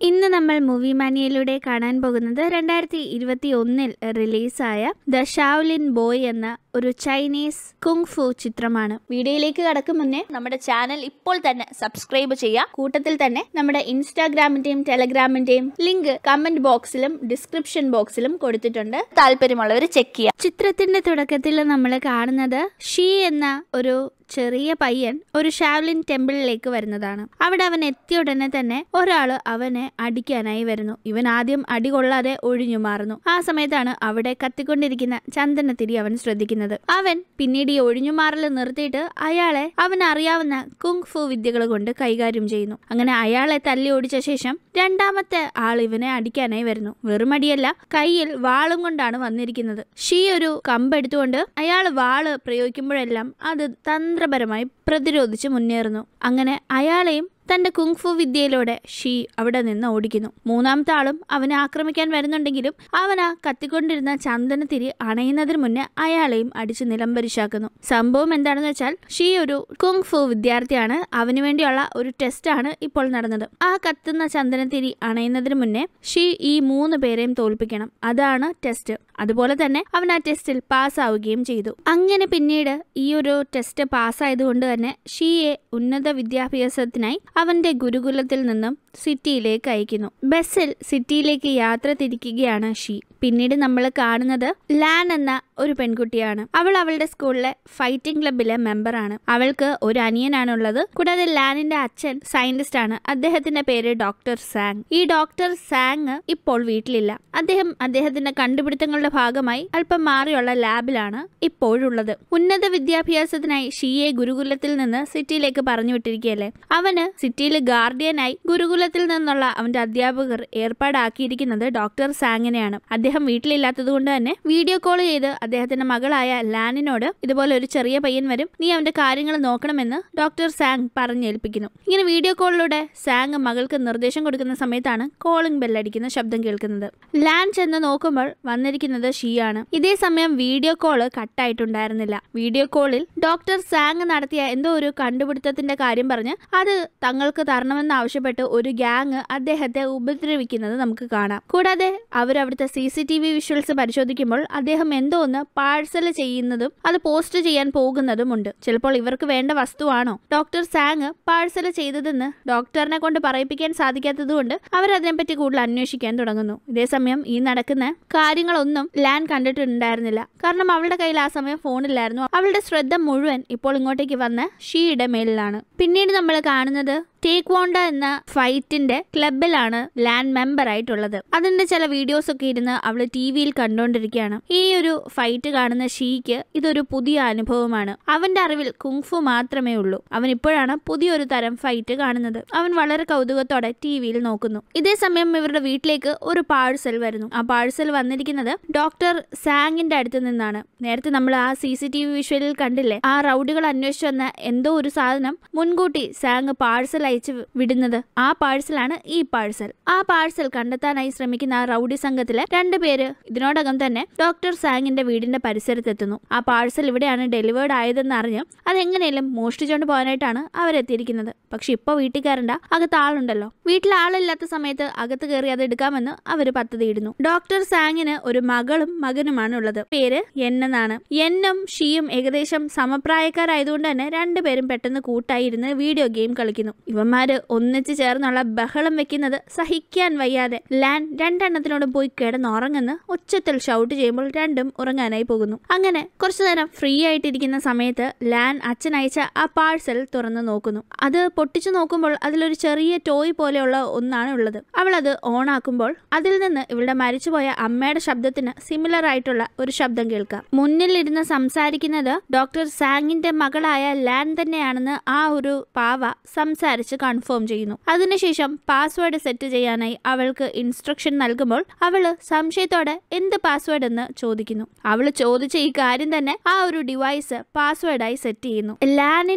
ഇന്ന് നമ്മൾ മൂവി മാനിയയിലൂടെ കാണാൻ പോകുന്നത് രണ്ടായിരത്തി ഇരുപത്തി ഒന്നിൽ റിലീസായ ദ ഷാവ്ലിൻ ബോയ് എന്ന ഒരു ചൈനീസ് കുങ് ഫു ചിത്രമാണ് വീഡിയോയിലേക്ക് കടക്കും മുന്നേ നമ്മുടെ ചാനൽ ഇപ്പോൾ തന്നെ സബ്സ്ക്രൈബ് ചെയ്യാം കൂട്ടത്തിൽ തന്നെ നമ്മുടെ ഇൻസ്റ്റാഗ്രാമിന്റെയും ടെലഗ്രാമിന്റെയും ലിങ്ക് കമന്റ് ബോക്സിലും ഡിസ്ക്രിപ്ഷൻ ബോക്സിലും കൊടുത്തിട്ടുണ്ട് താല്പര്യമുള്ളവർ ചെക്ക് ചെയ്യാം ചിത്രത്തിന്റെ തുടക്കത്തിൽ നമ്മൾ കാണുന്നത് ഷീ എന്ന ഒരു ചെറിയ പയ്യൻ ഒരു ഷാവ്ലിൻ ടെമ്പിളിലേക്ക് വരുന്നതാണ് അവിടെ അവൻ എത്തിയ ഉടനെ തന്നെ ഒരാള് അവനെ അടിക്കാനായി വരുന്നു ഇവൻ ആദ്യം അടി കൊള്ളാതെ ഒഴിഞ്ഞു മാറുന്നു ആ സമയത്താണ് അവിടെ കത്തിക്കൊണ്ടിരിക്കുന്ന ചന്ദനത്തിരി അവൻ ശ്രദ്ധിക്കുന്നത് അവൻ പിന്നീട് ഈ ഒഴിഞ്ഞുമാറൽ നിർത്തിയിട്ട് അയാളെ അവൻ അറിയാവുന്ന കുങ് ഫു വിദ്യകൾ കൊണ്ട് കൈകാര്യം ചെയ്യുന്നു അങ്ങനെ അയാളെ തല്ലി ഓടിച്ച ശേഷം രണ്ടാമത്തെ ആൾ ഇവനെ അടിക്കാനായി വരുന്നു വെറും അടിയല്ല കയ്യിൽ വാളും കൊണ്ടാണ് വന്നിരിക്കുന്നത് ഷീ ഒരു കമ്പെടുത്തുകൊണ്ട് അയാൾ വാള് പ്രയോഗിക്കുമ്പോഴെല്ലാം അത് തന്ത്രപരമായി പ്രതിരോധിച്ച് മുന്നേറുന്നു അങ്ങനെ അയാളെയും തന്റെ കുങ്ഫു വിദ്യയിലൂടെ ഷീ അവിടെ നിന്ന് ഓടിക്കുന്നു മൂന്നാമത്തെ ആളും അവനെ ആക്രമിക്കാൻ വരുന്നുണ്ടെങ്കിലും അവൻ ആ കത്തിക്കൊണ്ടിരുന്ന ചന്ദനത്തിരി അണയുന്നതിന് മുന്നേ അയാളെയും അടിച്ച് നിലംപരിശാക്കുന്നു സംഭവം എന്താണെന്ന് വെച്ചാൽ ഷീ ഒരു കുങ്ഫു വിദ്യാർത്ഥിയാണ് അവന് വേണ്ടിയുള്ള ഒരു ടെസ്റ്റാണ് ഇപ്പോൾ നടന്നത് ആ കത്തുന്ന ചന്ദനത്തിരി അണയുന്നതിന് മുന്നേ ഷീ ഈ മൂന്ന് പേരെയും തോൽപ്പിക്കണം അതാണ് ടെസ്റ്റ് അതുപോലെ തന്നെ അവൻ ആ ടെസ്റ്റിൽ പാസ്സാവുകയും ചെയ്തു അങ്ങനെ പിന്നീട് ഈ ഒരു ടെസ്റ്റ് പാസ്സായതുകൊണ്ട് തന്നെ ഷീയെ ഉന്നത വിദ്യാഭ്യാസത്തിനായി അവന്റെ ഗുരുകുലത്തിൽ നിന്നും സിറ്റിയിലേക്ക് അയക്കുന്നു ബസ്സിൽ സിറ്റിയിലേക്ക് യാത്ര തിരിക്കുകയാണ് ഷീ പിന്നീട് നമ്മൾ കാണുന്നത് ലാൻ എന്ന ഒരു പെൺകുട്ടിയാണ് അവൾ അവളുടെ സ്കൂളിലെ ഫൈറ്റിംഗ് ക്ലബിലെ മെമ്പറാണ് അവൾക്ക് ഒരു അനിയനാണുള്ളത് കൂടാതെ ലാനിന്റെ അച്ഛൻ സയന്റിസ്റ്റ് ആണ് അദ്ദേഹത്തിന്റെ പേര് ഡോക്ടർ സാങ് ഈ ഡോക്ടർ സാങ് ഇപ്പോൾ വീട്ടിലില്ല അദ്ദേഹം അദ്ദേഹത്തിന്റെ കണ്ടുപിടുത്തങ്ങളുടെ ഭാഗമായി അല്പം മാറിയുള്ള ലാബിലാണ് ഇപ്പോഴുള്ളത് ഉന്നത വിദ്യാഭ്യാസത്തിനായി ഷീയെ ഗുരുകുലത്തിൽ നിന്ന് സിറ്റിയിലേക്ക് പറഞ്ഞു വിട്ടിരിക്കുകയല്ലേ അവന് സിറ്റിയിൽ ഗാർഡിയനായി ഗുരുകുലത്തിൽ നിന്നുള്ള അവന്റെ അധ്യാപകർ ഏർപ്പാടാക്കിയിരിക്കുന്നത് ഡോക്ടർ സാങ്ങിനെയാണ് അദ്ദേഹം വീട്ടിലില്ലാത്തത് കൊണ്ട് തന്നെ വീഡിയോ കോൾ ചെയ്ത് അദ്ദേഹത്തിന്റെ മകളായ ലാനിനോട് ഇതുപോലെ ഒരു ചെറിയ പയ്യൻ വരും നീ അവന്റെ കാര്യങ്ങൾ നോക്കണമെന്ന് ഡോക്ടർ സാങ് പറഞ്ഞേൽപ്പിക്കുന്നു ഇങ്ങനെ വീഡിയോ കോളിലൂടെ സാങ് മകൾക്ക് നിർദ്ദേശം കൊടുക്കുന്ന സമയത്താണ് കോളിംഗ് ബെല്ലടിക്കുന്ന ശബ്ദം കേൾക്കുന്നത് ലാൻ ചെന്ന് നോക്കുമ്പോൾ വന്നിരിക്കുന്നത് ഷീയാണ് ഇതേ സമയം വീഡിയോ കോള് കട്ടായിട്ടുണ്ടായിരുന്നില്ല വീഡിയോ കോളിൽ ഡോക്ടർ സാങ് നടത്തിയ എന്തോ ഒരു കണ്ടുപിടുത്തത്തിന്റെ കാര്യം പറഞ്ഞ് അത് തങ്ങൾക്ക് തരണമെന്ന് ആവശ്യപ്പെട്ട് ഒരു ഗ്യാങ് അദ്ദേഹത്തെ ഉപദ്രവിക്കുന്നത് നമുക്ക് കാണാം കൂടാതെ അവർ അവിടുത്തെ C C T V visuals പരിശോധിക്കുമ്പോൾ അദ്ദേഹം എന്തോ ഒന്ന് പാഴ്സൽ ചെയ്യുന്നതും അത് പോസ്റ്റ് ചെയ്യാൻ പോകുന്നതുമുണ്ട് ചിലപ്പോൾ ഇവർക്ക് വേണ്ട വസ്തുവാണോ ഡോക്ടർ സാങ് പാഴ്സൽ ചെയ്തതെന്ന് ഡോക്ടറിനെ കൊണ്ട് പറയിപ്പിക്കാൻ സാധിക്കാത്തതുകൊണ്ട് അവർ അതിനെപ്പറ്റി കൂടുതൽ അന്വേഷിക്കാൻ തുടങ്ങുന്നു ഇതേസമയം ഈ നടക്കുന്ന കാര്യങ്ങളൊന്നും ലാൻ കണ്ടിട്ടുണ്ടായിരുന്നില്ല കാരണം അവളുടെ കയ്യിൽ ആ സമയം ഫോണില്ലായിരുന്നു അവളുടെ ശ്രദ്ധ മുഴുവൻ ഇപ്പോൾ ഇങ്ങോട്ടേക്ക് വന്ന ഷീയുടെ മേലിലാണ് പിന്നീട് നമ്മൾ കാണുന്നത് ടേക്ക് വോണ്ട എന്ന ഫൈറ്റിന്റെ ക്ലബിലാണ് ലാൻഡ് മെമ്പർ ആയിട്ടുള്ളത് അതിന്റെ ചില വീഡിയോസ് ഒക്കെ ഇരുന്ന് അവള് ടി വിയിൽ കണ്ടുകൊണ്ടിരിക്കുകയാണ് ഈ ഒരു ഫൈറ്റ് കാണുന്ന ഷീക്ക് ഇതൊരു പുതിയ അനുഭവമാണ് അവന്റെ അറിവിൽ കുങ്ഫു മാത്രമേ ഉള്ളൂ അവൻ ഇപ്പോഴാണ് പുതിയൊരു തരം ഫൈറ്റ് കാണുന്നത് അവൻ വളരെ കൗതുകത്തോടെ ടി വിയിൽ നോക്കുന്നു ഇതേ സമയം ഇവരുടെ വീട്ടിലേക്ക് ഒരു പാഴ്സൽ വരുന്നു ആ പാഴ്സൽ വന്നിരിക്കുന്നത് ഡോക്ടർ സാങ്ങിന്റെ അടുത്ത് നിന്നാണ് നേരത്തെ നമ്മൾ ആ സി സി ടി വി വിഷ്വലിൽ കണ്ടില്ലേ ആ റൗഡുകൾ അന്വേഷിച്ചു വന്ന എന്തോ ഒരു സാധനം മുൻകൂട്ടി സാങ് പാഴ്സൽ അയച്ചു വിടുന്നത് ആ പാഴ്സലാണ് ഈ പാഴ്സൽ ആ പാഴ്സൽ കണ്ടെത്താനായി ശ്രമിക്കുന്ന ആ റൗഡി സംഘത്തിലെ രണ്ടുപേര് ഇതിനോടകം തന്നെ ഡോക്ടർ സാങ്ങിന്റെ വീടിന്റെ പരിസരത്തെത്തുന്നു ആ പാഴ്സൽ ഇവിടെയാണ് ഡെലിവേർഡ് ആയതെന്ന് അറിഞ്ഞ് അതെങ്ങനെയും മോഷ്ടിച്ചുകൊണ്ട് പോകാനായിട്ടാണ് അവരെത്തിയിരിക്കുന്നത് പക്ഷെ ഇപ്പൊ വീട്ടിൽ കയറണ്ട അകത്ത് ആളുണ്ടല്ലോ വീട്ടിൽ ആളില്ലാത്ത സമയത്ത് അകത്ത് കയറി അത് എടുക്കാമെന്ന് അവർ പദ്ധതിയിടുന്നു ഡോക്ടർ സാങ്ങിന് ഒരു മകളും മകനുമാണ് ഉള്ളത് പേര് എൻ എന്നാണ് എന്നും ഷീയും ഏകദേശം സമപ്രായക്കാരായതുകൊണ്ട് തന്നെ രണ്ടുപേരും പെട്ടെന്ന് കൂട്ടായി ഇരുന്ന് വീഡിയോ ഗെയിം കളിക്കുന്നു ഇവന്മാര് ഒന്നിച്ച് ചേർന്നുള്ള ബഹളം വെക്കുന്നത് സഹിക്കാൻ വയ്യാതെ ലാൻ രണ്ടെണ്ണത്തിനോടും പോയി കിടന്നുറങ്ങുന്ന ഉച്ചത്തിൽ ഷൗട്ട് ചെയ്യുമ്പോൾ രണ്ടും ഉറങ്ങാനായി പോകുന്നു അങ്ങനെ കുറച്ചു നേരം ഫ്രീ ആയിട്ടിരിക്കുന്ന സമയത്ത് ലാൻ അച്ഛൻ അയച്ച ആ പാഴ്സൽ തുറന്നു നോക്കുന്നു അത് പൊട്ടിച്ചു നോക്കുമ്പോൾ അതിലൊരു ചെറിയ ടോയ് പോലെയുള്ള ഒന്നാണ് ഉള്ളത് അവൾ അത് ഓൺ ആക്കുമ്പോൾ അതിൽ നിന്ന് ഇവളുടെ മരിച്ചുപോയ അമ്മയുടെ ശബ്ദത്തിന് സിമിലർ ആയിട്ടുള്ള ഒരു ശബ്ദം കേൾക്കാം മുന്നിലിരുന്ന് സംസാരിക്കുന്നത് ഡോക്ടർ സാങ്ങിന്റെ മകളായ ലാൻ തന്നെയാണെന്ന് ആ ഒരു പാവ സംസാരിച്ച് കൺഫേം ചെയ്യുന്നു അതിനുശേഷം പാസ്വേഡ് സെറ്റ് ചെയ്യാനായി അവൾക്ക് ഇൻസ്ട്രക്ഷൻ നൽകുമ്പോൾ അവള് സംശയത്തോടെ എന്ത് പാസ്വേഡ് എന്ന് ചോദിക്കുന്നു അവള് ചോദിച്ച ഈ കാര്യം തന്നെ ആ ഒരു ഡിവൈസ് പാസ്വേഡായി സെറ്റ് ചെയ്യുന്നു ലാനിന്റെ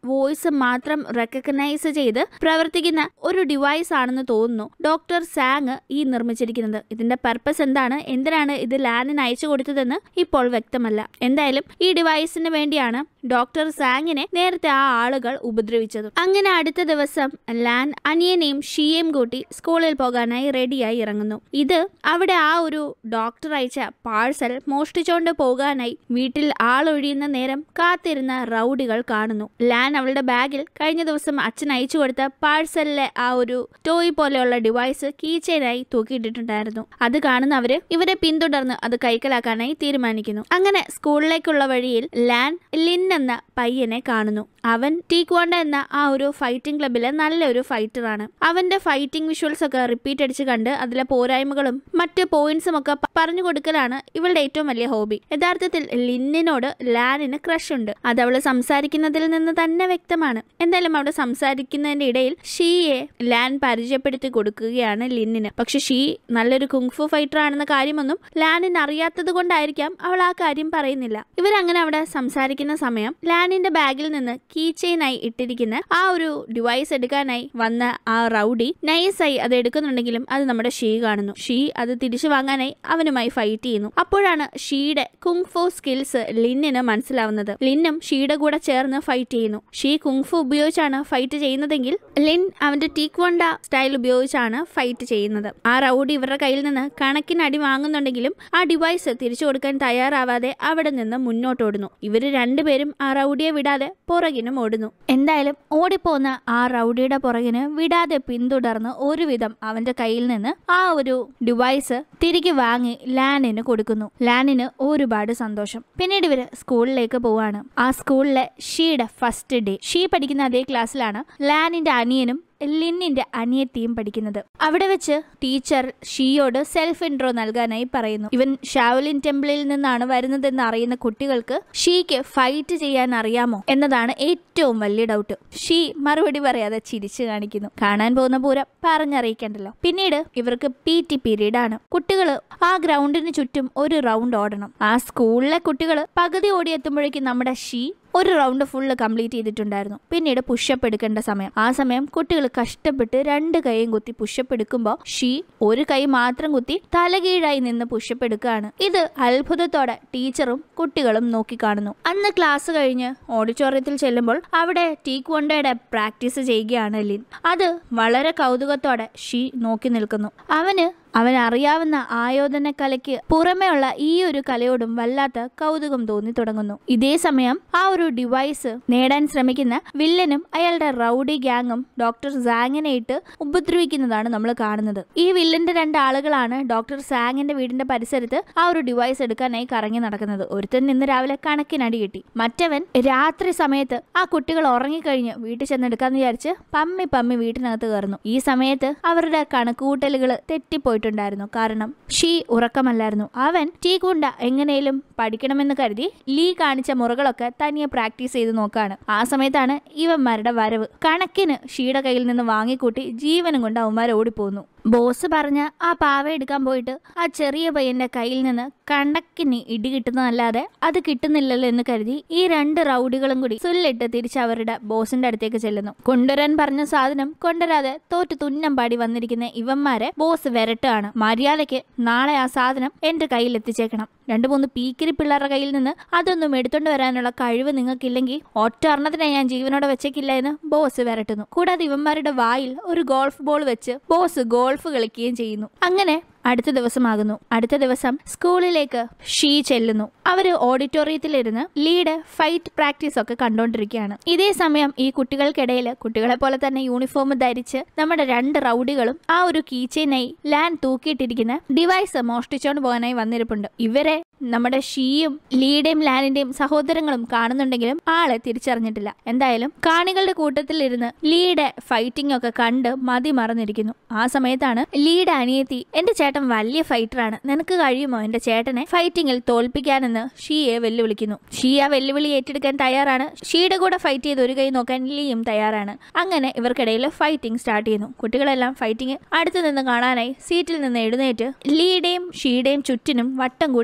വോയിസ് മാത്രം റെക്കഗ്നൈസ് ചെയ്ത് പ്രവർത്തിക്കുന്ന ഒരു ഡിവൈസ് ആണെന്ന് തോന്നുന്നു ഡോക്ടർ സാങ് ഈ നിർമ്മിച്ചിരിക്കുന്നത് ഇതിന്റെ പർപ്പസ് എന്താണ് എന്തിനാണ് ഇത് ലാനിന് അയച്ചു കൊടുത്തതെന്ന് ഇപ്പോൾ വ്യക്തമല്ല എന്തായാലും ഈ ഡിവൈസിന് വേണ്ടിയാണ് ഡോക്ടർ സാങ്ങിനെ നേരത്തെ ആ ആളുകൾ ഉപദ്രവിച്ചത് അങ്ങനെ അടുത്ത ദിവസം ലാൻ അനിയനെയും ഷിയെയും കൂട്ടി സ്കൂളിൽ പോകാനായി റെഡിയായി ഇറങ്ങുന്നു ഇത് അവിടെ ആ ഒരു ഡോക്ടർ അയച്ച പാഴ്സൽ മോഷ്ടിച്ചുകൊണ്ട് പോകാനായി വീട്ടിൽ ആളൊഴിയുന്ന നേരം കാത്തിരുന്ന റൗഡികൾ കാണുന്നു ലാൻ അവളുടെ ബാഗിൽ കഴിഞ്ഞ ദിവസം അച്ഛൻ അയച്ചു കൊടുത്ത പാഴ്സലിലെ ആ ഒരു ടോയ് പോലെയുള്ള ഡിവൈസ് കീച്ചെയിനായി തൂക്കിയിട്ടിട്ടുണ്ടായിരുന്നു അത് കാണുന്ന അവര് ഇവരെ പിന്തുടർന്ന് അത് കൈക്കലാക്കാനായി തീരുമാനിക്കുന്നു അങ്ങനെ സ്കൂളിലേക്കുള്ള വഴിയിൽ ലാൻ ലിൻ എന്ന പയ്യനെ കാണുന്നു അവൻ ടീക്വാണ്ട എന്ന ആ ഒരു ഫൈറ്റിംഗ് ക്ലബിലെ നല്ലൊരു ഫൈറ്ററാണ് അവന്റെ ഫൈറ്റിംഗ് വിഷ്വൽസ് ഒക്കെ റിപ്പീറ്റ് അടിച്ച് കണ്ട് അതിലെ പോരായ്മകളും മറ്റ് പോയിന്റ്സും ഒക്കെ പ- പറഞ്ഞു കൊടുക്കലാണ് ഇവളുടെ ഏറ്റവും വലിയ ഹോബി യഥാർത്ഥത്തിൽ ലിന്നിനോട് ലാനിന് ക്രഷ് ഉണ്ട് അത് അവള് സംസാരിക്കുന്നതിൽ നിന്ന് തന്നെ വ്യക്തമാണ് എന്തായാലും അവിടെ സംസാരിക്കുന്നതിന്റെ ഇടയിൽ ഷീയെ ലാൻ പരിചയപ്പെടുത്തി കൊടുക്കുകയാണ് ലിന്നിന് പക്ഷെ ഷീ നല്ലൊരു കുങ്ഫു ഫൈറ്റർ ആണെന്ന കാര്യമൊന്നും ലാനിന് അറിയാത്തത് കൊണ്ടായിരിക്കാം അവൾ ആ കാര്യം പറയുന്നില്ല ഇവരങ്ങനെ അവിടെ സംസാരിക്കുന്ന സമയം ലാനിന്റെ ബാഗിൽ നിന്ന് കീ ചെയിനായി ഇട്ടിരിക്കുന്ന ആ ഒരു ഡിവൈസ് എടുക്കാനായി വന്ന ആ റൗഡി നൈസായി അത് എടുക്കുന്നുണ്ടെങ്കിലും അത് നമ്മുടെ ഷീ കാണുന്നു ഷീ അത് തിരിച്ചു വാങ്ങാനായി അവനുമായി ഫൈറ്റ് ചെയ്യുന്നു അപ്പോഴാണ് ഷീയുടെ കുങ്ഫു സ്കിൽസ് ലിന്നിന് മനസ്സിലാവുന്നത് ലിന്നും ഷീയുടെ കൂടെ ചേർന്ന് ഫൈറ്റ് ചെയ്യുന്നു ഷീ കുങ്ഫു ഉപയോഗിച്ചാണ് ഫൈറ്റ് ചെയ്യുന്നതെങ്കിൽ ലിൻ അവന്റെ ടീക്വണ്ട സ്റ്റൈൽ ഉപയോഗിച്ചാണ് ഫൈറ്റ് ചെയ്യുന്നത് ആ റൗഡി ഇവരുടെ കയ്യിൽ നിന്ന് കണക്കിന് അടി വാങ്ങുന്നുണ്ടെങ്കിലും ആ ഡിവൈസ് തിരിച്ചു കൊടുക്കാൻ തയ്യാറാവാതെ അവിടെ നിന്ന് മുന്നോട്ടോടുന്നു ഇവര് രണ്ടുപേരും ആ റൗഡിയെ വിടാതെ പുറകിനും ഓടുന്നു എന്തായാലും ഓടിപ്പോന്ന ആ റൗഡിയുടെ പുറകിന് വിടാതെ പിന്തുടർന്ന് ഒരുവിധം അവന്റെ കയ്യിൽ നിന്ന് ആ ഒരു ഡിവൈസ് തിരികെ വാങ്ങി ലാനിന് കൊടുക്കുന്നു ലാനിന് ഒരുപാട് സന്തോഷം പിന്നീട് ഇവര് സ്കൂളിലേക്ക് പോവാണ് ആ സ്കൂളിലെ ഷീയുടെ ഫസ്റ്റ് ഡേ ഷീ പഠിക്കുന്ന അതേ ക്ലാസ്സിലാണ് ലാനിന്റെ അനിയനും ലിന്നിന്റെ അനിയത്തിയും പഠിക്കുന്നത് അവിടെ വെച്ച് ടീച്ചർ ഷീയോട് സെൽഫ് ഇൻട്രോ നൽകാനായി പറയുന്നു ഇവൻ ഷാവലിൻ ടെമ്പിളിൽ നിന്നാണ് വരുന്നതെന്ന് അറിയുന്ന കുട്ടികൾക്ക് ഷീക്ക് ഫൈറ്റ് ചെയ്യാൻ അറിയാമോ എന്നതാണ് ഏറ്റവും വലിയ ഡൗട്ട് ഷീ മറുപടി പറയാതെ ചിരിച്ചു കാണിക്കുന്നു കാണാൻ പോകുന്ന പൂരം പറഞ്ഞറിയിക്കണ്ടല്ലോ പിന്നീട് ഇവർക്ക് പി ടി പീരീഡ് ആണ് കുട്ടികൾ ആ ഗ്രൗണ്ടിന് ചുറ്റും ഒരു റൗണ്ട് ഓടണം ആ സ്കൂളിലെ കുട്ടികൾ പകുതി ഓടിയെത്തുമ്പോഴേക്കും നമ്മുടെ ഷീ ഒരു റൗണ്ട് ഫുള്ള് കംപ്ലീറ്റ് ചെയ്തിട്ടുണ്ടായിരുന്നു പിന്നീട് പുഷപ്പ് എടുക്കേണ്ട സമയം ആ സമയം കുട്ടികൾ കഷ്ടപ്പെട്ട് രണ്ട് കൈയും കുത്തി പുഷപ്പ് എടുക്കുമ്പോൾ ഷീ ഒരു കൈ മാത്രം കുത്തി തലകീഴായി നിന്ന് പുഷപ്പ് എടുക്കുകയാണ് ഇത് അത്ഭുതത്തോടെ ടീച്ചറും കുട്ടികളും നോക്കിക്കാണുന്നു അന്ന് ക്ലാസ് കഴിഞ്ഞ് ഓഡിറ്റോറിയത്തിൽ ചെല്ലുമ്പോൾ അവിടെ ടീക്വണ്ടയുടെ പ്രാക്ടീസ് ചെയ്യുകയാണ് ലിൻ അത് വളരെ കൗതുകത്തോടെ ഷീ നോക്കി നിൽക്കുന്നു അവന് അവൻ അറിയാവുന്ന ആയോധന കലയ്ക്ക് പുറമെയുള്ള ഈ ഒരു കലയോടും വല്ലാത്ത കൗതുകം തോന്നി തുടങ്ങുന്നു ഇതേ സമയം ആ ഒരു ഡിവൈസ് നേടാൻ ശ്രമിക്കുന്ന വില്ലനും അയാളുടെ റൗഡി ഗ്യാങ്ങും ഡോക്ടർ സാങ്ങിനെ ഇട്ട് ഉപദ്രവിക്കുന്നതാണ് നമ്മൾ കാണുന്നത് ഈ വില്ലന്റെ രണ്ട് ആളുകളാണ് ഡോക്ടർ സാങ്ങിന്റെ വീടിന്റെ പരിസരത്ത് ആ ഒരു ഡിവൈസ് എടുക്കാനായി കറങ്ങി നടക്കുന്നത് ഒരുത്തൻ ഇന്ന് രാവിലെ കണക്കിനടി കിട്ടി മറ്റവൻ രാത്രി സമയത്ത് ആ കുട്ടികൾ ഉറങ്ങിക്കഴിഞ്ഞ് വീട്ടിൽ ചെന്നെടുക്കാന്ന് വിചാരിച്ച് പമ്മി പമ്മി വീട്ടിനകത്ത് കയറുന്നു ഈ സമയത്ത് അവരുടെ കണക്കുകൂട്ടലുകൾ തെറ്റിപ്പോയിട്ടുണ്ടായിരുന്നു കാരണം ഷീ ഉറക്കമല്ലായിരുന്നു അവൻ ടീ കുണ്ട എങ്ങനെയും പഠിക്കണമെന്ന് കരുതി ലീ കാണിച്ച മുറകളൊക്കെ തനിയെ പ്രാക്ടീസ് ചെയ്ത് നോക്കാണ് ആ സമയത്താണ് ഇവന്മാരുടെ വരവ് കണക്കിന് ഷീയുടെ കയ്യിൽ നിന്ന് വാങ്ങിക്കൂട്ടി ജീവനും കൊണ്ട് അവന്മാർ ഓടിപ്പോകുന്നു ബോസ് പറഞ്ഞ ആ പാവ എടുക്കാൻ പോയിട്ട് ആ ചെറിയ പയ്യന്റെ കയ്യിൽ നിന്ന് കണക്കിന് ഇടി കിട്ടുന്നതല്ലാതെ അത് കിട്ടുന്നില്ലല്ലോ എന്ന് കരുതി ഈ രണ്ട് റൗഡികളും കൂടി സുല്ലിട്ട് തിരിച്ച് അവരുടെ ബോസിന്റെ അടുത്തേക്ക് ചെല്ലുന്നു കൊണ്ടുവരാൻ പറഞ്ഞ സാധനം കൊണ്ടുവരാതെ തോറ്റ് തുന്നം പാടി വന്നിരിക്കുന്ന ഇവന്മാരെ ബോസ് വരട്ടുകയാണ് മര്യാദയ്ക്ക് നാളെ ആ സാധനം എന്റെ കയ്യിൽ എത്തിച്ചേക്കണം രണ്ടു മൂന്ന് പീക്കിരി പിള്ളേരുടെ കയ്യിൽ നിന്ന് അതൊന്നും എടുത്തോണ്ട് വരാനുള്ള കഴിവ് നിങ്ങൾക്കില്ലെങ്കിൽ ഒറ്റ ഒരെണ്ണത്തിനെ ഞാൻ ജീവനോടെ വെച്ചേക്കില്ല എന്ന് ബോസ് വരട്ടുന്നു കൂടാതെ ഇവന്മാരുടെ വായിൽ ഒരു ഗോൾഫ് ബോൾ വെച്ച് ബോസ് ഗോൾഫ് കളിക്കുകയും ചെയ്യുന്നു അങ്ങനെ അടുത്ത ദിവസമാകുന്നു അടുത്ത ദിവസം സ്കൂളിലേക്ക് ഷീ ചെല്ലുന്നു അവര് ഓഡിറ്റോറിയത്തിലിരുന്ന് ലീഡ് ഫൈറ്റ് പ്രാക്ടീസ് ഒക്കെ കണ്ടോണ്ടിരിക്കുകയാണ് ഇതേ സമയം ഈ കുട്ടികൾക്കിടയിൽ കുട്ടികളെ പോലെ തന്നെ യൂണിഫോം ധരിച്ച് നമ്മുടെ രണ്ട് റൗഡികളും ആ ഒരു കീച്ചെയിനായി ലാൻ തൂക്കിയിട്ടിരിക്കുന്ന ഡിവൈസ് മോഷ്ടിച്ചോണ്ട് പോകാനായി വന്നിരിപ്പുണ്ട് ഇവരെ നമ്മുടെ ഷീയും ലീഡയും ലാനിന്റെയും സഹോദരങ്ങളും കാണുന്നുണ്ടെങ്കിലും ആളെ തിരിച്ചറിഞ്ഞിട്ടില്ല എന്തായാലും കാണികളുടെ കൂട്ടത്തിൽ ഇരുന്ന് ലീഡ് ഫൈറ്റിംഗ് ഒക്കെ കണ്ട് മതി മറന്നിരിക്കുന്നു ആ സമയത്താണ് ലീഡ് അനിയത്തി എന്റെ ചേട്ടൻ വലിയ ഫൈറ്ററാണ് നിനക്ക് കഴിയുമോ എന്റെ ചേട്ടനെ ഫൈറ്റിംഗിൽ തോൽപ്പിക്കാനെന്ന് ഷീയെ വെല്ലുവിളിക്കുന്നു ഷീ ആ വെല്ലുവിളി ഏറ്റെടുക്കാൻ തയ്യാറാണ് ഷീയുടെ കൂടെ ഫൈറ്റ് ചെയ്ത് ഒരു കൈ നോക്കാൻ ലീയും തയ്യാറാണ് അങ്ങനെ ഇവർക്കിടയിൽ ഫൈറ്റിംഗ് സ്റ്റാർട്ട് ചെയ്യുന്നു കുട്ടികളെല്ലാം ഫൈറ്റിംഗ് അടുത്തു നിന്ന് കാണാനായി സീറ്റിൽ നിന്ന് എഴുന്നേറ്റ് ലീയുടെയും ഷീയുടെയും ചുറ്റിനും വട്ടം കൂടി നിൽക്കാണ്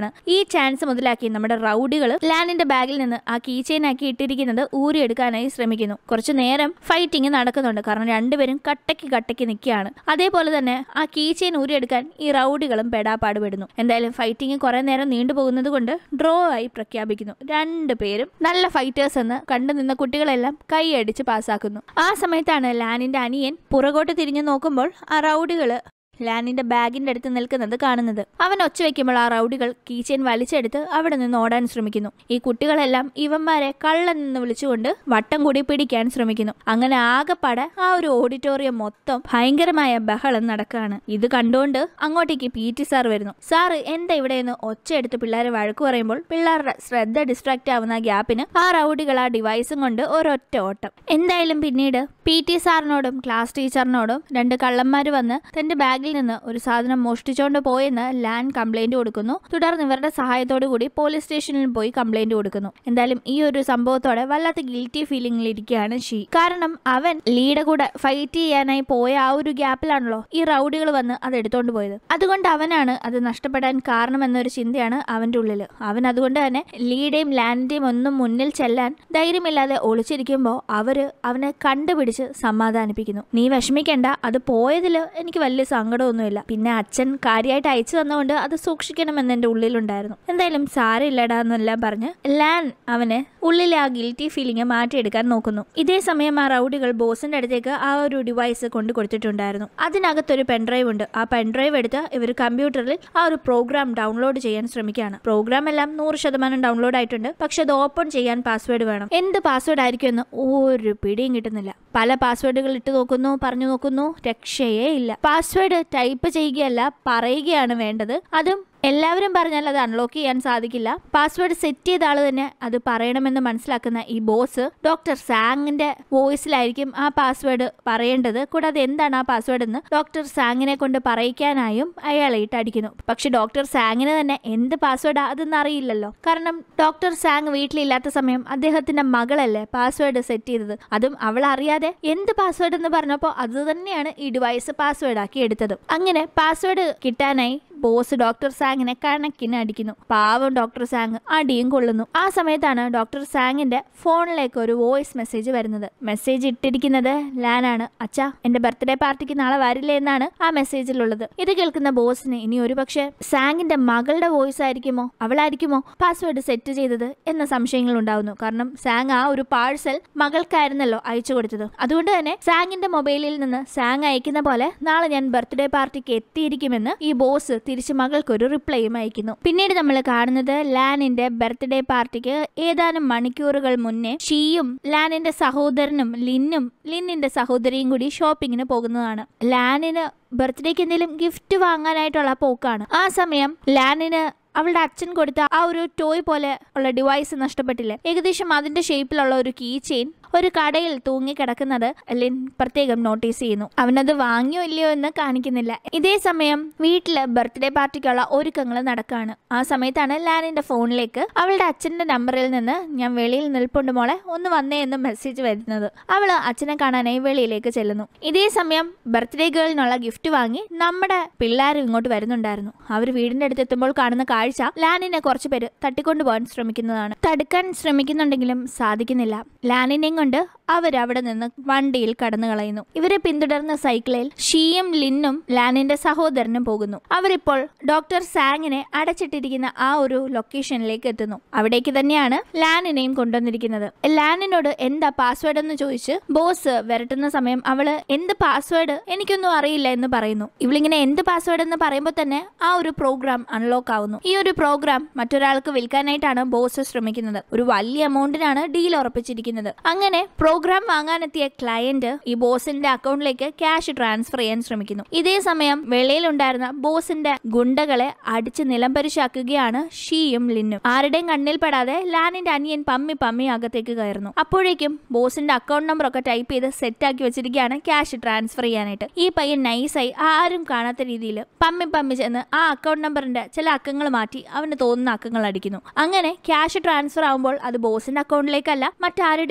ഈ ചാൻസ് മുതലാക്കി നമ്മുടെ റൗഡികൾ ലാനിന്റെ ബാഗിൽ നിന്ന് ആ കീ ചെയിൻ ആക്കി ഇട്ടിരിക്കുന്നത് ഊരിയെടുക്കാനായി ശ്രമിക്കുന്നു കുറച്ചു നേരം ഫൈറ്റിംഗ് നടക്കുന്നുണ്ട് കാരണം രണ്ടുപേരും കട്ടയ്ക്ക് കട്ടയ്ക്ക് നിൽക്കുകയാണ് അതേപോലെ തന്നെ ആ കീ ചെയിൻ ഊരിയെടുക്കാൻ ഈ റൗഡികളും പെടാപ്പാട് പെടുന്നു എന്തായാലും ഫൈറ്റിംഗ് കുറെ നേരം നീണ്ടുപോകുന്നത് കൊണ്ട് ഡ്രോ ആയി പ്രഖ്യാപിക്കുന്നു രണ്ടുപേരും നല്ല ഫൈറ്റേഴ്സ് എന്ന് കണ്ടു നിന്ന കുട്ടികളെല്ലാം കൈയടിച്ച് പാസ്സാക്കുന്നു ആ സമയത്താണ് ലാനിന്റെ അനിയൻ പുറകോട്ട് തിരിഞ്ഞു നോക്കുമ്പോൾ ആ റൗഡികള് ലാനിന്റെ ബാഗിന്റെ അടുത്ത് നിൽക്കുന്നത് കാണുന്നത് അവൻ ഒച്ച വെക്കുമ്പോൾ ആ റൗഡികൾ കീച്ചെയിൻ വലിച്ചെടുത്ത് അവിടെ നിന്ന് ഓടാൻ ശ്രമിക്കുന്നു ഈ കുട്ടികളെല്ലാം ഇവന്മാരെ കള്ളൻ നിന്ന് വിളിച്ചുകൊണ്ട് വട്ടം കൂടി പിടിക്കാൻ ശ്രമിക്കുന്നു അങ്ങനെ ആകെപ്പാടെ ആ ഒരു ഓഡിറ്റോറിയം മൊത്തം ഭയങ്കരമായ ബഹളം നടക്കുകയാണ് ഇത് കണ്ടുകൊണ്ട് അങ്ങോട്ടേക്ക് പി ടി സാർ വരുന്നു സാറ് എന്താ ഇവിടെ നിന്ന് ഒച്ച എടുത്ത് പിള്ളേരെ വഴക്ക് പറയുമ്പോൾ പിള്ളേരുടെ ശ്രദ്ധ ഡിസ്ട്രാക്ട് ആവുന്ന ഗ്യാപ്പിന് ആ റൗഡികൾ ആ ഡിവൈസും കൊണ്ട് ഒരൊറ്റ ഓട്ടം എന്തായാലും പിന്നീട് പി ടി സാറിനോടും ക്ലാസ് ടീച്ചറിനോടും രണ്ട് കള്ളന്മാർ വന്ന് തന്റെ ബാഗിൽ നിന്ന് ഒരു സാധനം മോഷ്ടിച്ചുകൊണ്ട് പോയെന്ന് ലാൻ കംപ്ലൈന്റ് കൊടുക്കുന്നു തുടർന്ന് ഇവരുടെ സഹായത്തോടു കൂടി പോലീസ് സ്റ്റേഷനിൽ പോയി കംപ്ലൈന്റ് കൊടുക്കുന്നു എന്തായാലും ഈ ഒരു സംഭവത്തോടെ വല്ലാത്ത ഗിൽറ്റി ഫീലിംഗിൽ ഇരിക്കുകയാണ് ഷീ കാരണം അവൻ ലീയുടെ കൂടെ ഫൈറ്റ് ചെയ്യാനായി പോയ ആ ഒരു ഗ്യാപ്പിലാണല്ലോ ഈ റൗഡികൾ വന്ന് അത് എടുത്തോണ്ട് പോയത് അതുകൊണ്ട് അവനാണ് അത് നഷ്ടപ്പെടാൻ കാരണമെന്നൊരു ചിന്തയാണ് അവന്റെ ഉള്ളിൽ അവൻ അതുകൊണ്ട് തന്നെ ലീയുടെയും ലാൻഡിന്റെയും ഒന്നും മുന്നിൽ ചെല്ലാൻ ധൈര്യമില്ലാതെ ഒളിച്ചിരിക്കുമ്പോൾ അവര് അവനെ കണ്ടുപിടിച്ച് സമാധാനിപ്പിക്കുന്നു നീ വിഷമിക്കണ്ട അത് പോയതിൽ എനിക്ക് വലിയ സങ്കടമൊന്നുമില്ല പിന്നെ അച്ഛൻ കാര്യമായിട്ട് അയച്ചു തന്നുകൊണ്ട് അത് സൂക്ഷിക്കണമെന്ന് എൻ്റെ ഉള്ളിലുണ്ടായിരുന്നു എന്തായാലും സാരമില്ലടാ എന്നെല്ലാം പറഞ്ഞ് ലാൻ അവന് ഉള്ളിലെ ആ ഗിൽറ്റി ഫീലിംഗ് മാറ്റിയെടുക്കാൻ നോക്കുന്നു ഇതേ സമയം ആ റൗഡികൾ ബോസിന്റെ അടുത്തേക്ക് ആ ഒരു ഡിവൈസ് കൊണ്ടു കൊടുത്തിട്ടുണ്ടായിരുന്നു അതിനകത്തൊരു പെൻഡ്രൈവ് ഉണ്ട് ആ പെൻഡ്രൈവ് എടുത്ത് ഇവർ കമ്പ്യൂട്ടറിൽ ആ ഒരു പ്രോഗ്രാം ഡൗൺലോഡ് ചെയ്യാൻ ശ്രമിക്കുകയാണ് പ്രോഗ്രാം എല്ലാം നൂറ് ശതമാനം ഡൗൺലോഡ് ആയിട്ടുണ്ട് പക്ഷെ അത് ഓപ്പൺ ചെയ്യാൻ പാസ്വേഡ് വേണം എന്ത് പാസ്വേഡ് ആയിരിക്കും എന്ന് ഒരു പിടിയും കിട്ടുന്നില്ല പല പാസ്വേഡുകൾ ഇട്ട് നോക്കുന്നു പറഞ്ഞു നോക്കുന്നു രക്ഷയേ ഇല്ല പാസ്വേഡ് ടൈപ്പ് ചെയ്യുകയല്ല പറയുകയാണ് വേണ്ടത് അതും എല്ലാവരും പറഞ്ഞാൽ അത് അൺലോക്ക് ചെയ്യാൻ സാധിക്കില്ല പാസ്വേഡ് സെറ്റ് ചെയ്ത ആള് തന്നെ അത് പറയണമെന്ന് മനസ്സിലാക്കുന്ന ഈ ബോസ് ഡോക്ടർ സാങ്ങിന്റെ വോയിസിലായിരിക്കും ആ പാസ്വേഡ് പറയേണ്ടത് കൂടാതെ എന്താണ് ആ പാസ്വേഡ് എന്ന് ഡോക്ടർ സാങ്ങിനെ കൊണ്ട് പറയിക്കാനായും അയാളെ ഇട്ടടിക്കുന്നു പക്ഷെ ഡോക്ടർ സാങ്ങിന് തന്നെ എന്ത് പാസ്വേഡാ അതെന്ന് അറിയില്ലല്ലോ കാരണം ഡോക്ടർ സാങ് വീട്ടിലില്ലാത്ത സമയം അദ്ദേഹത്തിന്റെ മകളല്ലേ പാസ്വേഡ് സെറ്റ് ചെയ്തത് അതും അവൾ അറിയാതെ എന്ത് പാസ്വേഡ് എന്ന് പറഞ്ഞപ്പോൾ അത് തന്നെയാണ് ഈ ഡിവൈസ് പാസ്വേഡ് ആക്കി എടുത്തത് അങ്ങനെ പാസ്വേഡ് കിട്ടാനായി ബോസ് ഡോക്ടർ സാങ്ങിനെ കണക്കിന് അടിക്കുന്നു പാവം ഡോക്ടർ സാങ് അടിയും കൊള്ളുന്നു ആ സമയത്താണ് ഡോക്ടർ സാങ്ങിന്റെ ഫോണിലേക്ക് ഒരു വോയിസ് മെസ്സേജ് വരുന്നത് മെസ്സേജ് ഇട്ടിരിക്കുന്നത് ലാനാണ് അച്ഛാ എന്റെ ബർത്ത്ഡേ പാർട്ടിക്ക് നാളെ വരില്ലേ എന്നാണ് ആ മെസ്സേജിലുള്ളത് ഇത് കേൾക്കുന്ന ബോസിന് ഇനി ഒരുപക്ഷെ സാങ്ങിന്റെ മകളുടെ വോയിസ് ആയിരിക്കുമോ അവളായിരിക്കുമോ പാസ്വേഡ് സെറ്റ് ചെയ്തത് എന്ന സംശയങ്ങൾ ഉണ്ടാവുന്നു കാരണം സാങ് ആ ഒരു പാഴ്സൽ മകൾക്കായിരുന്നല്ലോ അയച്ചു കൊടുത്തത് അതുകൊണ്ട് തന്നെ സാങ്ങിന്റെ മൊബൈലിൽ നിന്ന് സാങ് അയക്കുന്ന പോലെ നാളെ ഞാൻ ബർത്ത്ഡേ പാർട്ടിക്ക് എത്തിയിരിക്കുമെന്ന് ഈ ബോസ് തിരിച്ച് മകൾക്ക് ഒരു റിപ്ലൈയും അയക്കുന്നു പിന്നീട് നമ്മൾ കാണുന്നത് ലാനിന്റെ ബർത്ത്ഡേ പാർട്ടിക്ക് ഏതാനും മണിക്കൂറുകൾ മുന്നേ ഷീയും ലാനിന്റെ സഹോദരനും ലിന്നും ലിന്നിന്റെ സഹോദരിയും കൂടി ഷോപ്പിങ്ങിന് പോകുന്നതാണ് ലാനിന് ബർത്ത്ഡേക്ക് എന്തെങ്കിലും ഗിഫ്റ്റ് വാങ്ങാനായിട്ടുള്ള പോക്കാണ് ആ സമയം ലാനിന് അവളുടെ അച്ഛൻ കൊടുത്ത ആ ഒരു ടോയ് പോലെ ഉള്ള ഡിവൈസ് നഷ്ടപ്പെട്ടില്ലേ ഏകദേശം അതിന്റെ ഷേപ്പിലുള്ള ഒരു കീ ചെയിൻ ഒരു കടയിൽ തൂങ്ങിക്കിടക്കുന്നത് ലിൻ പ്രത്യേകം നോട്ടീസ് ചെയ്യുന്നു അവനത് വാങ്ങിയോ ഇല്ലയോ എന്ന് കാണിക്കുന്നില്ല ഇതേ സമയം വീട്ടില് ബർത്ത്ഡേ പാർട്ടിക്കുള്ള ഒരുക്കങ്ങൾ നടക്കുകയാണ് ആ സമയത്താണ് ലാനിന്റെ ഫോണിലേക്ക് അവളുടെ അച്ഛന്റെ നമ്പറിൽ നിന്ന് ഞാൻ വെളിയിൽ നിൽപ്പുണ്ട് മോളെ ഒന്ന് വന്നേ എന്ന് മെസ്സേജ് വരുന്നത് അവള് അച്ഛനെ കാണാനായി വെളിയിലേക്ക് ചെല്ലുന്നു ഇതേ സമയം ബർത്ത്ഡേ ഗേളിനുള്ള ഗിഫ്റ്റ് വാങ്ങി നമ്മുടെ പിള്ളേരും ഇങ്ങോട്ട് വരുന്നുണ്ടായിരുന്നു അവർ വീടിന്റെ അടുത്ത് എത്തുമ്പോൾ കാണുന്ന കാഴ്ച ലാനിനെ കുറച്ചു പേര് തട്ടിക്കൊണ്ടുപോകാൻ ശ്രമിക്കുന്നതാണ് തടുക്കാൻ ശ്രമിക്കുന്നുണ്ടെങ്കിലും സാധിക്കുന്നില്ല ലാനിനെയും കൊണ്ട് അവർ അവിടെ നിന്ന് വണ്ടിയിൽ കടന്നു കളയുന്നു ഇവരെ പിന്തുടർന്ന സൈക്കിളിൽ ഷീയും ലിന്നും ലാനിന്റെ സഹോദരനും പോകുന്നു അവരിപ്പോൾ ഡോക്ടർ സാങ്ങിനെ അടച്ചിട്ടിരിക്കുന്ന ആ ഒരു ലൊക്കേഷനിലേക്ക് എത്തുന്നു അവിടേക്ക് തന്നെയാണ് ലാനിനെയും കൊണ്ടുവന്നിരിക്കുന്നത് ലാനിനോട് എന്താ പാസ്വേഡ് എന്ന് ചോദിച്ച് ബോസ് വരട്ടുന്ന സമയം അവള് എന്ത് പാസ്വേഡ് എനിക്കൊന്നും അറിയില്ല എന്ന് പറയുന്നു ഇവളിങ്ങനെ എന്ത് പാസ്വേഡ് എന്ന് പറയുമ്പോൾ തന്നെ ആ ഒരു പ്രോഗ്രാം അൺലോക്ക് ആവുന്നു ഈ ഒരു പ്രോഗ്രാം മറ്റൊരാൾക്ക് വിൽക്കാനായിട്ടാണ് ബോസ് ശ്രമിക്കുന്നത് ഒരു വലിയ എമൗണ്ടിനാണ് ഡീൽ ഉറപ്പിച്ചിരിക്കുന്നത് അങ്ങനെ പ്രോഗ്രാം വാങ്ങാനെത്തിയ ക്ലയന്റ് ഈ ബോസിന്റെ അക്കൗണ്ടിലേക്ക് ക്യാഷ് ട്രാൻസ്ഫർ ചെയ്യാൻ ശ്രമിക്കുന്നു ഇതേ സമയം വെളിയിലുണ്ടായിരുന്ന ബോസിന്റെ ഗുണ്ടകളെ അടിച്ച് നിലംപരിശാക്കുകയാണ് ഷീയും ലിന്നും ആരുടെയും കണ്ണിൽ പെടാതെ ലാനിന്റെ അനിയൻ പമ്മി പമ്മി അകത്തേക്ക് കയറുന്നു അപ്പോഴേക്കും ബോസിന്റെ അക്കൗണ്ട് നമ്പർ ഒക്കെ ടൈപ്പ് ചെയ്ത് സെറ്റ് ആക്കി വെച്ചിരിക്കുകയാണ് ക്യാഷ് ട്രാൻസ്ഫർ ചെയ്യാനായിട്ട് ഈ പയ്യൻ നൈസായി ആരും കാണാത്ത രീതിയിൽ പമ്മി പമ്മി ചെന്ന് ആ അക്കൗണ്ട് നമ്പറിന്റെ ചില അക്കങ്ങൾ മാറ്റി അവന് തോന്നുന്ന അക്കങ്ങൾ അടിക്കുന്നു അങ്ങനെ ക്യാഷ് ട്രാൻസ്ഫർ ആവുമ്പോൾ അത് ബോസിന്റെ അക്കൗണ്ടിലേക്കല്ല മറ്റാരുടെയോ അക്കൗണ്ട്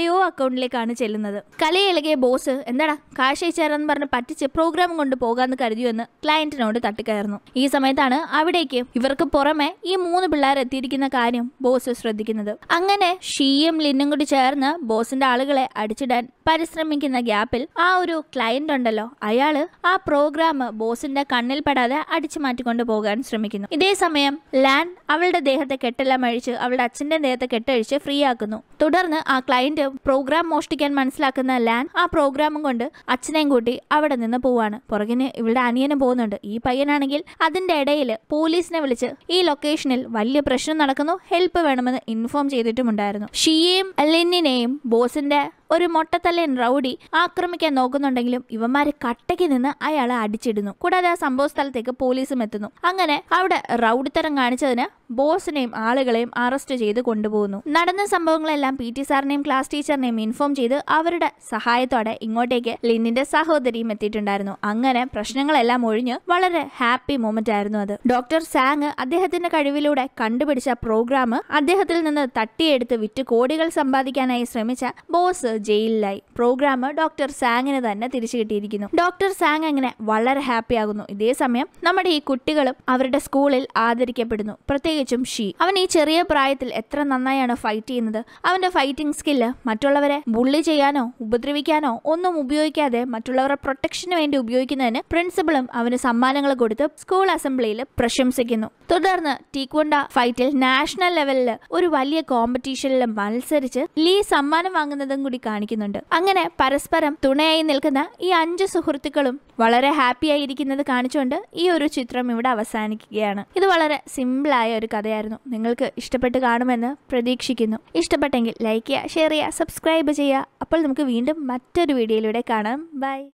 ഗ്രൗണ്ടിലേക്കാണ് ചെല്ലുന്നത് കലയിളകിയ ബോസ് എന്താടാ കാശ് അയച്ചാരെന്ന് പറഞ്ഞ് പറ്റിച്ച് പ്രോഗ്രാം കൊണ്ട് പോകാന്ന് കരുതിയെന്ന് ക്ലയന്റിനോട് തട്ടിക്കയറുന്നു ഈ സമയത്താണ് അവിടേക്ക് ഇവർക്ക് പുറമെ ഈ മൂന്ന് പിള്ളേർ എത്തിയിരിക്കുന്ന കാര്യം ബോസ് ശ്രദ്ധിക്കുന്നത് അങ്ങനെ ഷീയും ലിന്നും കൂടി ചേർന്ന് ബോസിന്റെ ആളുകളെ അടിച്ചിടാൻ പരിശ്രമിക്കുന്ന ഗ്യാപ്പിൽ ആ ഒരു ക്ലയന്റ് ഉണ്ടല്ലോ അയാള് ആ പ്രോഗ്രാം ബോസിന്റെ കണ്ണിൽ പെടാതെ അടിച്ചു മാറ്റിക്കൊണ്ട് പോകാൻ ശ്രമിക്കുന്നു ഇതേ സമയം ലാൻ അവളുടെ ദേഹത്തെ കെട്ടെല്ലാം അഴിച്ച് അവളുടെ അച്ഛന്റെ ദേഹത്തെ കെട്ടഴിച്ച് ഫ്രീ ആക്കുന്നു തുടർന്ന് ആ ക്ലയന്റ് പ്രോഗ്രാം മോഷ്ടിക്കാൻ മനസ്സിലാക്കുന്ന ലാൻ ആ പ്രോഗ്രാമും കൊണ്ട് അച്ഛനെയും കൂട്ടി അവിടെ നിന്ന് പോവാണ് പുറകിന് ഇവളുടെ അനിയനും പോകുന്നുണ്ട് ഈ പയ്യനാണെങ്കിൽ അതിന്റെ ഇടയിൽ പോലീസിനെ വിളിച്ച് ഈ ലൊക്കേഷനിൽ വലിയ പ്രശ്നം നടക്കുന്നു ഹെൽപ്പ് വേണമെന്ന് ഇൻഫോം ചെയ്തിട്ടുമുണ്ടായിരുന്നു ഷിയെയും ലിന്നിനെയും ബോസിന്റെ ഒരു മൊട്ടത്തല്ലൻ റൗഡി ആക്രമിക്കാൻ നോക്കുന്നുണ്ടെങ്കിലും ഇവന്മാര് കട്ടയ്ക്ക് നിന്ന് അയാളെ അടിച്ചിടുന്നു കൂടാതെ ആ സംഭവ സ്ഥലത്തേക്ക് പോലീസും എത്തുന്നു അങ്ങനെ അവിടെ റൗഡിത്തരം കാണിച്ചതിന് ബോസിനെയും ആളുകളെയും അറസ്റ്റ് ചെയ്ത് കൊണ്ടുപോകുന്നു നടന്ന സംഭവങ്ങളെല്ലാം പി ടി സാറിനെയും ക്ലാസ് ടീച്ചറിനെയും ഇൻഫോം ചെയ്ത് അവരുടെ സഹായത്തോടെ ഇങ്ങോട്ടേക്ക് ലിന്നിന്റെ സഹോദരിയും എത്തിയിട്ടുണ്ടായിരുന്നു അങ്ങനെ പ്രശ്നങ്ങളെല്ലാം ഒഴിഞ്ഞ് വളരെ ഹാപ്പി മൊമെന്റ് ആയിരുന്നു അത് ഡോക്ടർ സാങ് അദ്ദേഹത്തിന്റെ കഴിവിലൂടെ കണ്ടുപിടിച്ച പ്രോഗ്രാം അദ്ദേഹത്തിൽ നിന്ന് തട്ടിയെടുത്ത് വിറ്റ് കോടികൾ സമ്പാദിക്കാനായി ശ്രമിച്ച ബോസ് ജയിലിലായി പ്രോഗ്രാം ഡോക്ടർ സാങ്ങിന് തന്നെ തിരിച്ചു കിട്ടിയിരിക്കുന്നു ഡോക്ടർ സാങ് അങ്ങനെ വളരെ ഹാപ്പി ആകുന്നു ഇതേ സമയം നമ്മുടെ ഈ കുട്ടികളും അവരുടെ സ്കൂളിൽ ആദരിക്കപ്പെടുന്നു പ്രത്യേകിച്ചും ഷീ അവൻ ഈ ചെറിയ പ്രായത്തിൽ എത്ര നന്നായാണ് ഫൈറ്റ് ചെയ്യുന്നത് അവന്റെ ഫൈറ്റിംഗ് സ്കില്ല് മറ്റുള്ളവരെ ബുള്ളി ചെയ്യാനോ ഉപദ്രവിക്കാനോ ഒന്നും ഉപയോഗിക്കാതെ മറ്റുള്ളവരുടെ പ്രൊട്ടക്ഷന് വേണ്ടി ഉപയോഗിക്കുന്നതിന് പ്രിൻസിപ്പളും അവന് സമ്മാനങ്ങൾ കൊടുത്ത് സ്കൂൾ അസംബ്ലിയിൽ പ്രശംസിക്കുന്നു തുടർന്ന് ടീക്വണ്ട ഫൈറ്റിൽ നാഷണൽ ലെവലിൽ ഒരു വലിയ കോമ്പറ്റീഷനിൽ മത്സരിച്ച് ലീ സമ്മാനം വാങ്ങുന്നതും കൂടി കാണിക്കുന്നുണ്ട് അങ്ങനെ പരസ്പരം തുണയായി നിൽക്കുന്ന ഈ അഞ്ച് സുഹൃത്തുക്കളും വളരെ ഹാപ്പി ആയിരിക്കുന്നത് കാണിച്ചുകൊണ്ട് ഈ ഒരു ചിത്രം ഇവിടെ അവസാനിക്കുകയാണ് ഇത് വളരെ സിമ്പിളായ ഒരു കഥയായിരുന്നു നിങ്ങൾക്ക് ഇഷ്ടപ്പെട്ട് കാണുമെന്ന് പ്രതീക്ഷിക്കുന്നു ഇഷ്ടപ്പെട്ടെങ്കിൽ ലൈക്ക് ചെയ്യുക ഷെയർ ചെയ്യുക സബ്സ്ക്രൈബ് ചെയ്യുക അപ്പോൾ നമുക്ക് വീണ്ടും മറ്റൊരു വീഡിയോയിലൂടെ കാണാം ബൈ